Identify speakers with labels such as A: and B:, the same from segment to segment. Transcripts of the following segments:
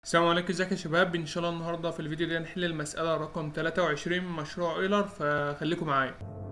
A: السلام عليكم ازيك يا شباب ان شاء الله النهارده في الفيديو ده هنحل المسألة رقم 23 من مشروع ايلر فخليكم معايا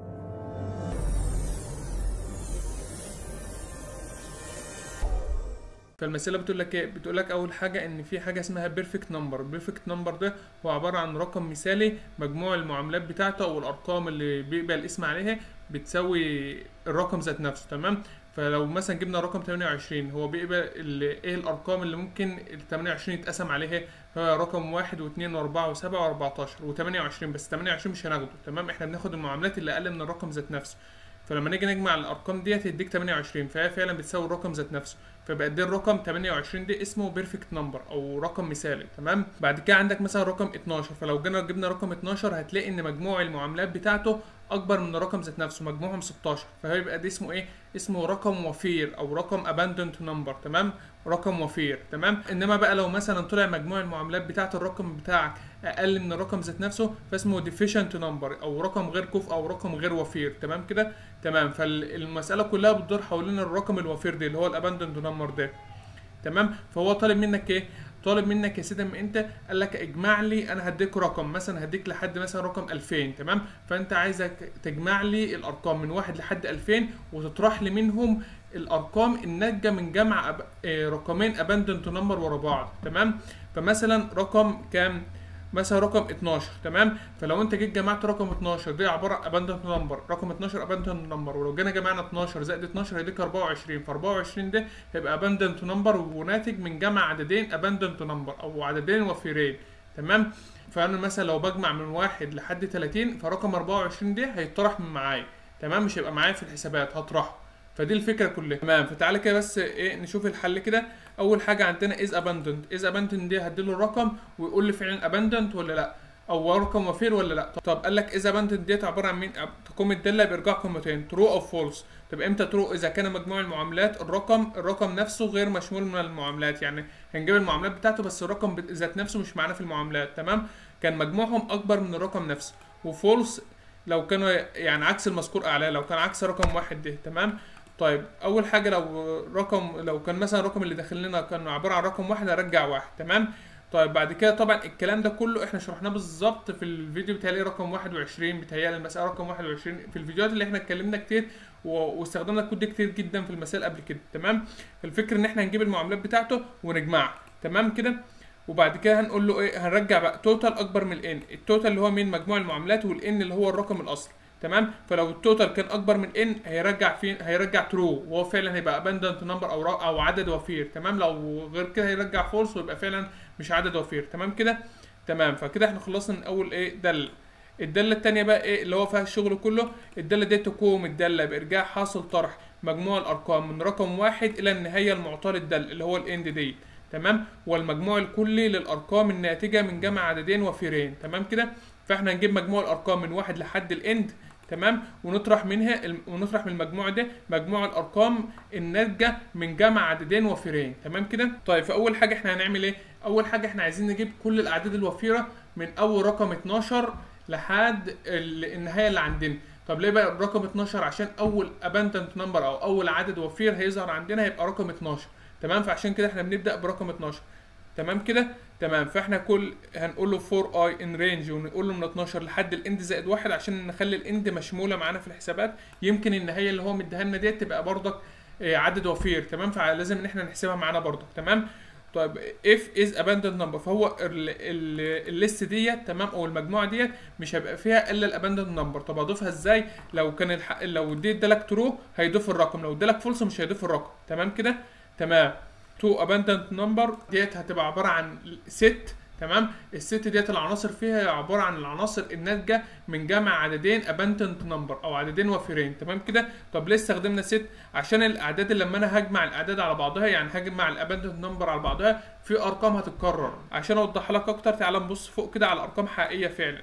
A: فالمسألة بتقول لك ايه بتقول لك اول حاجة ان في حاجة اسمها بيرفكت نمبر البيرفكت نمبر ده هو عبارة عن رقم مثالي مجموع المعاملات بتاعته او الارقام اللي بيقبل الاسم عليها بتساوي الرقم ذات نفسه تمام فلو مثلا جبنا رقم 28 هو بيقبل ال- ايه الارقام اللي ممكن ال 28 يتقسم عليها هو رقم واحد واثنين واربعة وسبعة واربعتاشر وتمانية وعشرين بس تمانية وعشرين مش هناخده تمام احنا بناخد المعاملات اللي اقل من الرقم ذات نفسه فلما نيجي نجمع الارقام ديت هيديك 28 فهي فعلا بتساوي الرقم ذات نفسه فبقى ده الرقم 28 ده اسمه بيرفكت نمبر او رقم مثالي تمام بعد كده عندك مثلا رقم 12 فلو جينا جبنا رقم 12 هتلاقي ان مجموع المعاملات بتاعته اكبر من الرقم ذات نفسه مجموعهم 16 فهيبقى ده اسمه ايه اسمه رقم وفير او رقم abundant number تمام رقم وفير تمام انما بقى لو مثلا طلع مجموع المعاملات بتاعه الرقم بتاعك اقل من الرقم ذات نفسه فاسمه deficient number او رقم غير كفء او رقم غير وفير تمام كده تمام فالمساله كلها بتدور حوالين الرقم الوفير ده اللي هو الاباندنت نمبر ده تمام فهو طالب منك ايه طالب منك يا سيدي من انت قال لك اجمع لي انا هديك رقم مثلا هديك لحد مثلا رقم 2000 تمام فانت عايزك تجمع لي الارقام من واحد لحد 2000 وتطرح لي منهم الارقام الناتجه من جمع أب... آه، رقمين اباندنت نمبر ورا بعض تمام فمثلا رقم كام مثلا رقم 12 تمام فلو انت جيت جمعت رقم 12 دي عباره عن اباندنت نمبر رقم 12 اباندنت نمبر ولو جينا جمعنا 12 زائد 12 هيديك 24 ف 24 ده هيبقى اباندنت نمبر وناتج من جمع عددين اباندنت نمبر او عددين وفيرين تمام فانا مثلا لو بجمع من واحد لحد 30 فرقم 24 ده هيطرح من معايا تمام مش هيبقى معايا في الحسابات هطرحه فدي الفكره كلها تمام فتعالى كده بس ايه نشوف الحل كده اول حاجه عندنا از اباندنت از اباندنت دي هديله الرقم ويقول لي فعلا اباندنت ولا لا او رقم وفير ولا لا طب قال لك از اباندنت ديت عباره عن مين أب- تقوم الداله بارجاع قيمتين ترو او فولس طب امتى ترو اذا كان مجموع المعاملات الرقم الرقم نفسه غير مشمول من المعاملات يعني هنجيب المعاملات بتاعته بس الرقم بت- ذات نفسه مش معانا في المعاملات تمام كان مجموعهم اكبر من الرقم نفسه وفولس لو كانوا يعني عكس المذكور اعلاه لو كان عكس رقم واحد ده تمام طيب اول حاجه لو رقم لو كان مثلا الرقم اللي داخل لنا كان عباره عن رقم واحد هرجع واحد تمام طيب بعد كده طبعا الكلام ده كله احنا شرحناه بالظبط في الفيديو بتهيألي رقم 21 بتهيألي المسألة رقم 21 في الفيديوهات اللي احنا اتكلمنا كتير و- واستخدمنا الكود ده كتير جدا في المسائل قبل كده تمام فالفكرة ان احنا هنجيب المعاملات بتاعته ونجمعها تمام كده وبعد كده هنقول له ايه هنرجع بقى توتال اكبر من الان التوتال اللي هو من مجموع المعاملات والان اللي هو الرقم الاصلي تمام فلو التوتال كان اكبر من ان هيرجع فين هيرجع ترو وهو فعلا هيبقى اباندنت نمبر او را- او عدد وفير تمام لو غير كده هيرجع فولس ويبقى فعلا مش عدد وفير تمام كده تمام فكده احنا خلصنا من اول ايه دل الداله التانية بقى ايه اللي هو فيها الشغل كله الداله دي تقوم الداله بارجاع حاصل طرح مجموع الارقام من رقم واحد الى النهايه المعطاه للدل اللي هو الاند دي تمام والمجموع الكلي للارقام الناتجه من جمع عددين وفيرين تمام كده فاحنا هنجيب مجموع الارقام من واحد لحد الاند تمام ونطرح منها الم- ونطرح من المجموع ده مجموع الارقام الناتجه من جمع عددين وفيرين تمام كده طيب فاول حاجه احنا هنعمل ايه اول حاجه احنا عايزين نجيب كل الاعداد الوفيره من اول رقم 12 لحد ال- النهايه اللي عندنا طب ليه بقى الرقم 12 عشان اول اباندنت نمبر او اول عدد وفير هيظهر عندنا هيبقى رقم 12 تمام فعشان كده احنا بنبدا برقم 12 تمام كده تمام فاحنا كل هنقول له 4 اي ان رينج ونقول له من 12 لحد الاند زائد واحد عشان نخلي الاند مشموله معانا في الحسابات يمكن النهايه اللي هو مديها لنا ديت تبقى برضك آه، عدد وفير تمام فلازم ان احنا نحسبها معانا برضك تمام طيب if is abandoned number فهو ال- ال- الليست ديت تمام او المجموعه ديت مش هيبقى فيها الا الاباندنت نمبر طب اضيفها ازاي لو كان الح... لو دي ادالك ترو هيضيف الرقم لو ادالك فولس مش هيضيف الرقم تمام كده تمام تو اباندنت نمبر ديت هتبقى عباره عن ست تمام الست ديت العناصر فيها عباره عن العناصر الناتجه من جمع عددين اباندنت نمبر او عددين وفيرين تمام كده طب ليه استخدمنا ست عشان الاعداد اللي لما انا هجمع الاعداد على بعضها يعني هجمع الاباندنت نمبر على بعضها في ارقام هتتكرر عشان اوضح لك اكتر تعال نبص فوق كده على ارقام حقيقيه فعلا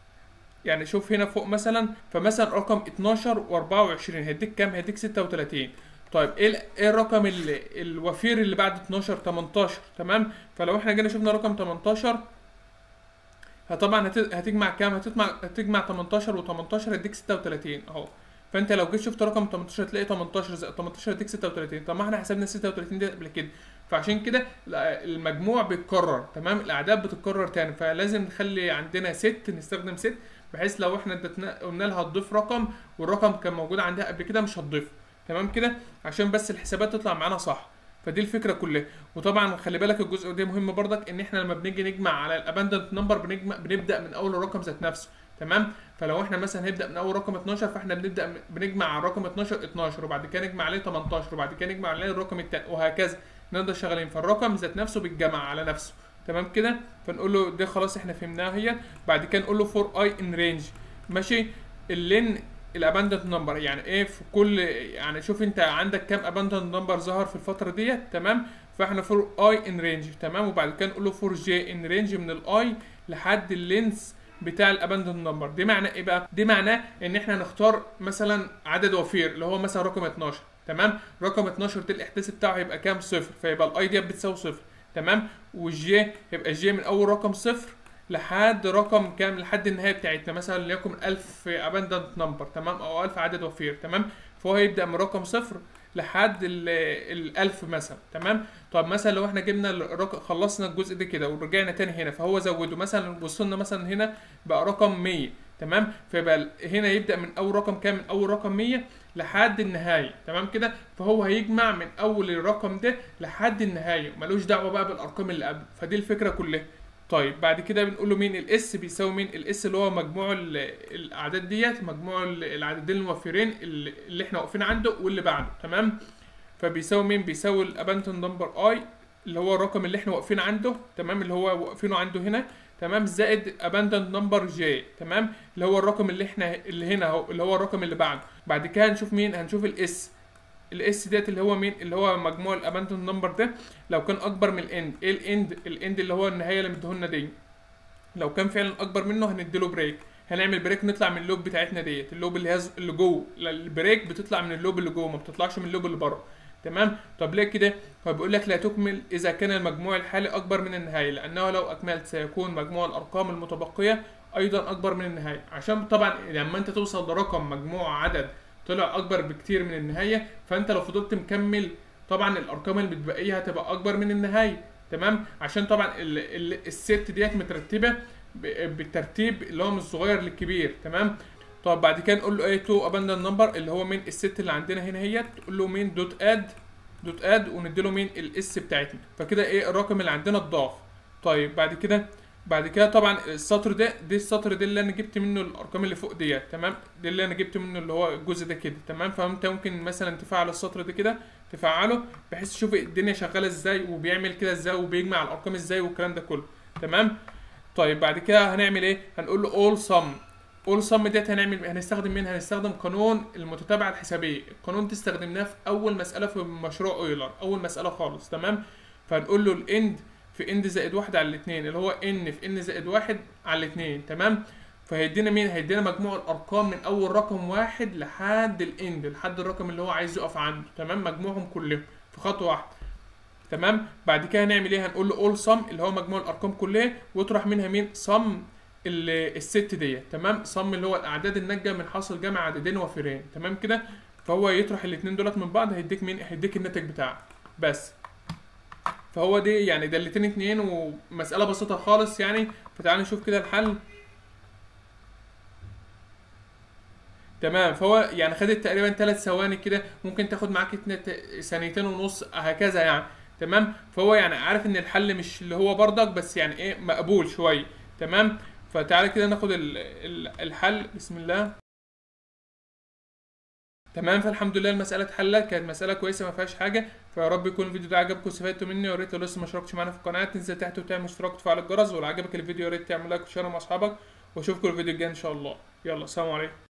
A: يعني شوف هنا فوق مثلا فمثلا رقم 12 و24 هيديك كام هيديك 36 طيب ايه ال- ايه الرقم ال- الوفير اللي بعد 12 18 تمام فلو احنا جينا شفنا رقم 18 فطبعا هت- هتجمع كام هتجمع هتجمع 18 و18 هيديك 36 اهو فانت لو جيت شفت رقم 18 هتلاقي 18 زائد 18 هيديك 36 طب ما احنا حسبنا 36 دي قبل كده فعشان كده لا- المجموع بيتكرر تمام الاعداد بتتكرر تاني فلازم نخلي عندنا ست نستخدم ست بحيث لو احنا ادتنا قلنا لها تضيف رقم والرقم كان موجود عندها قبل كده مش هتضيفه تمام كده عشان بس الحسابات تطلع معانا صح فدي الفكره كلها وطبعا خلي بالك الجزء ده مهم برضك ان احنا لما بنيجي نجمع على الاباندنت نمبر بنجمع بنبدا من اول الرقم ذات نفسه تمام فلو احنا مثلا هنبدا من اول رقم 12 فاحنا بنبدا م- بنجمع على الرقم 12 12 وبعد كده نجمع عليه 18 وبعد كده نجمع عليه الرقم التاني وهكذا نقدر شغالين فالرقم ذات نفسه بيتجمع على نفسه تمام كده فنقول له ده خلاص احنا فهمناها هي بعد كده نقول له فور اي ان رينج ماشي اللين الاباندنت نمبر يعني ايه في كل يعني شوف انت عندك كام اباندنت نمبر ظهر في الفتره ديت تمام فاحنا فور اي ان رينج تمام وبعد كده نقول له فور جي ان رينج من الاي لحد اللينس بتاع الاباندنت نمبر دي معناه ايه بقى دي معناه ان احنا نختار مثلا عدد وفير اللي هو مثلا رقم 12 تمام رقم 12 ده الاحداث بتاعه هيبقى كام صفر فيبقى الاي دي بتساوي صفر تمام والجي يبقى الجي من اول رقم صفر لحد رقم كام لحد النهايه بتاعتنا مثلا ليكن 1000 اباندنت نمبر تمام او 1000 عدد وفير تمام فهو هيبدا من رقم صفر لحد ال ال 1000 مثلا تمام طب مثلا لو احنا جبنا الرقم خلصنا الجزء ده كده ورجعنا تاني هنا فهو زوده مثلا وصلنا مثلا هنا بقى رقم 100 تمام فيبقى ال- هنا يبدا من اول رقم كام من اول رقم 100 لحد النهايه تمام كده فهو هيجمع من اول الرقم ده لحد النهايه ملوش دعوه بقى بالارقام اللي قبل فدي الفكره كلها طيب بعد كده بنقول له مين الاس بيساوي مين الاس اللي هو مجموع ال- الاعداد ديت مجموع ال- العددين الموفرين اللي اللي احنا واقفين عنده واللي بعده تمام فبيساوي مين بيساوي الابانتون نمبر اي اللي هو الرقم اللي احنا واقفين عنده تمام اللي هو واقفينه عنده هنا تمام زائد abandoned نمبر جي تمام اللي هو الرقم اللي احنا اللي هنا اهو اللي هو الرقم اللي بعده بعد كده هنشوف مين هنشوف الاس الاس ديت اللي هو مين اللي هو مجموع الاباندون نمبر ده لو كان اكبر من الاند ايه الاند الاند اللي هو النهايه اللي مديهولنا دي لو كان فعلا اكبر منه هنديله بريك هنعمل بريك نطلع من اللوب بتاعتنا ديت اللوب اللي هي اللي جوه لا، البريك بتطلع من اللوب اللي جوه ما بتطلعش من اللوب اللي بره تمام طب ليه كده فبيقول لك لا تكمل اذا كان المجموع الحالي اكبر من النهايه لانه لو اكملت سيكون مجموع الارقام المتبقيه ايضا اكبر من النهايه عشان طبعا لما انت توصل لرقم مجموع عدد طلع اكبر بكتير من النهايه فانت لو فضلت مكمل طبعا الارقام المتبقيه هتبقى اكبر من النهايه تمام عشان طبعا ال ال الست ديت مترتبه ب- بالترتيب اللي هو من الصغير للكبير تمام طب بعد كده نقول له ايه تو اباندن نمبر اللي هو مين الست اللي عندنا هنا هي تقول له مين دوت اد دوت اد ونديله مين الاس بتاعتنا فكده ايه الرقم اللي عندنا اتضاف طيب بعد كده بعد كده طبعا السطر ده دي السطر ده اللي انا جبت منه الارقام اللي فوق ديت تمام ده اللي انا جبت منه اللي هو الجزء ده كده تمام فانت ممكن مثلا تفعل السطر ده كده تفعله بحيث تشوف الدنيا شغاله ازاي وبيعمل كده ازاي وبيجمع الارقام ازاي والكلام ده كله تمام طيب بعد كده هنعمل ايه هنقول له all sum all sum ديت هنعمل هنستخدم مين هنستخدم قانون المتتابعه الحسابيه القانون ده استخدمناه في اول مساله في مشروع اويلر اول مساله خالص تمام فهنقول له الاند في اند زائد واحد على الاثنين اللي هو ان في ان زائد واحد على الاثنين تمام فهيدينا مين هيدينا مجموع الارقام من اول رقم واحد لحد الاند لحد الرقم اللي هو عايز يقف عنده تمام مجموعهم كلهم في خطوه واحده تمام بعد كده هنعمل ايه هنقول له اول سم اللي هو مجموع الارقام كلها واطرح منها مين سم الست ديت تمام سم اللي هو الاعداد الناتجه من حاصل جمع عددين وفرين تمام كده فهو يطرح الاثنين دولت من بعض هيديك مين هيديك الناتج بتاعك بس فهو دي يعني دالتين اتنين ومسألة بسيطة خالص يعني فتعال نشوف كده الحل تمام فهو يعني خدت تقريبا ثلاث ثواني كده ممكن تاخد معاك اتنين- ثانيتين ونص هكذا يعني تمام فهو يعني عارف ان الحل مش اللي هو برضك بس يعني ايه مقبول شويه تمام فتعالى كده ناخد ال- ال- الحل بسم الله تمام فالحمد لله المسألة اتحلت كانت مسألة كويسة ما فيهاش حاجة فيا رب يكون الفيديو ده عجبكم واستفدتوا مني ويا ريت لو لسه ما اشتركتش معانا في القناة تنزل تحت وتعمل اشتراك وتفعل الجرس ولو عجبك الفيديو يا ريت تعمل لايك وشير مع اصحابك واشوفكم الفيديو الجاي ان شاء الله يلا سلام عليكم